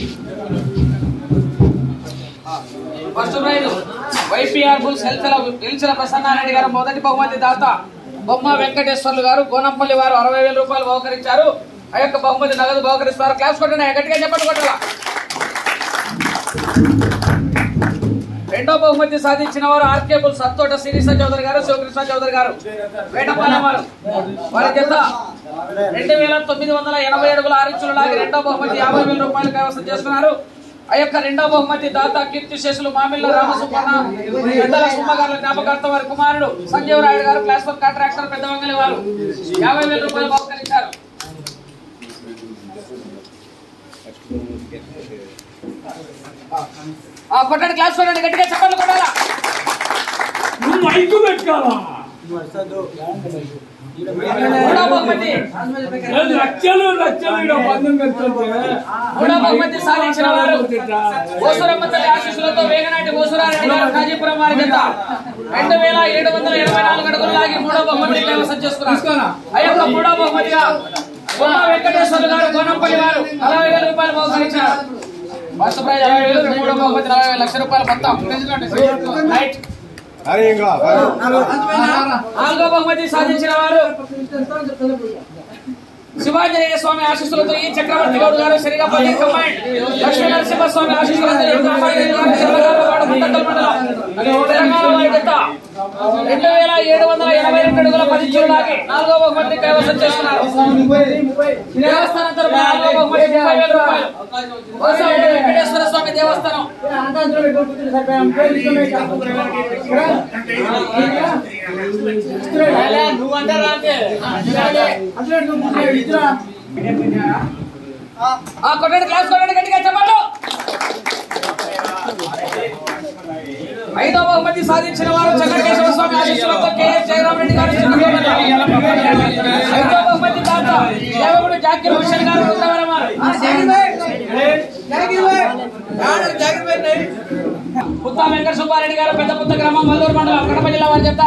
First prize YPR Bulls health Prasannareddy ప్రసన్నారెడ్డి గారు మొదటి బహుమతి దాత బొమ్మ వెంకటేశ్వర్లు గారు గోనంపల్లి వారు అరవై వేల రూపాయలు బహుకరించారు ఆ యొక్క బహుమతి నగదు బహుకరిస్తారు క్లాస్ కొట్టండి గట్టిగా చెప్పండి కొట్టాల రెండో బహుమతి సాధించిన వారు ఆర్కే బుల్ సత్తోట శిరీష చౌదరి గారు శివకృష్ణ చౌదరి గారు వేటపాలెం వారు వారి జత రెండు వేల తొమ్మిది వందల ఎనభై అడుగుల ఆరించులు లాగి రెండో బహుమతి యాభై వేల రూపాయలు కైవసం చేసుకున్నారు ఆ యొక్క రెండో బహుమతి దాత కీర్తి శేషులు మామిళ్ళ రామసుబ్బన్న పెద్దల సుమ్మగారుల జ్ఞాపకార్థం వారి కుమారుడు సంజీవ్ రాయుడు గారు క్లాస్ ఫోర్ కాంట్రాక్టర్ పెద్ద వంగలి వారు యాభై వేల రూపాయలు బహుకరించారు ఆ, కొట్టండి క్లాస్ కొట్టండి గట్టిగా చెప్పండి కొట్టాలా నువ్వు మైకు పెట్టుకోవాలా మూడో బహుమతి లేదు, లక్షలు లక్షలు ఈడ పందెం పెడుతుంటే మూడో బహుమతి సాధించిన వారు ఓసురమ్మ తల్లి ఆశీస్సులతో వేగనాటి ఓసురారెడ్డి గారు కాజీపురం వారి జత రెండు వేల ఏడు వందల ఎనభై నాలుగు అడుగులు లాగి మూడో బహుమతి కైవసం చేసుకున్నారు ఆ యొక్క మూడో బహుమతిగా బొమ్మ వెంకటేశ్వర్లు గారు గోనంపల్లి వారు నలభై వేల రూపాయలు బహుకరించారు ఫస్ట్ ప్రైజ్ అరవై వేలు మూడో బహుమతి నలభై వేల లక్ష రూపాయలు మొత్తం రైట్ నాలుగో బహుమతి సాధించిన వారు శివాంజనేయ స్వామి ఆశీస్సులతో ఈ చక్రవర్తి గౌడ్ గారు శరీరపల్లి కమాండ్ లక్ష్మీ నరసింహ స్వామి ఆశీస్సులతో ఈ రామాయణ గారు చంద్రగారు గుంటకల్ మండలం తెలంగాణ వారి జత రెండు వేల ఏడు వందల ఎనభై రెండు అడుగుల పది లాగి నాలుగో బహుమతి కైవసం చేస్తున్నారు దేవస్థానం తరపున నాలుగో బహుమతి ముప్పై వేల రూపాయలు కోసంపేట వెంకటేశ్వర స్వామి దేవస్థానం ఆ కొట్టండి క్లాస్ కొట్టండి గట్టిగా చెప్పండి ఐదో బహుమతి సాధించిన వారు చంద్రకేశ్వర స్వామి ఆశీస్సులతో కేఎస్ జయరాం రెడ్డి గారు చిన్నపిల్లలు. ఐదో బహుమతి దాత దేవగుడు జాకీర్ హుస్సేన్ గారు రుద్రవరం వారు పుత్తా వెంకట సుబ్బారెడ్డి గారు పెద్ద పుత్త గ్రామం మల్లూరు మండలం కడప జిల్లా వారి చెప్తా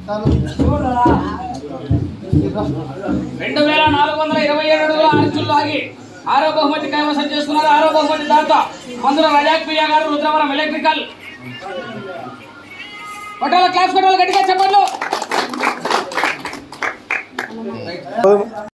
రెండు వేల నాలుగు వందల ఇరవై ఏడు అడుగుల ఆర్చులు ఆగి ఆరో బహుమతి కైవసం చేసుకున్నారు ఆరో బహుమతి దాత మందుల రజాక్ పియ్య గారు రుద్రవరం ఎలక్ట్రికల్ కొట్టాల క్లాస్ కొట్టాలి గట్టిగా చెప్పండి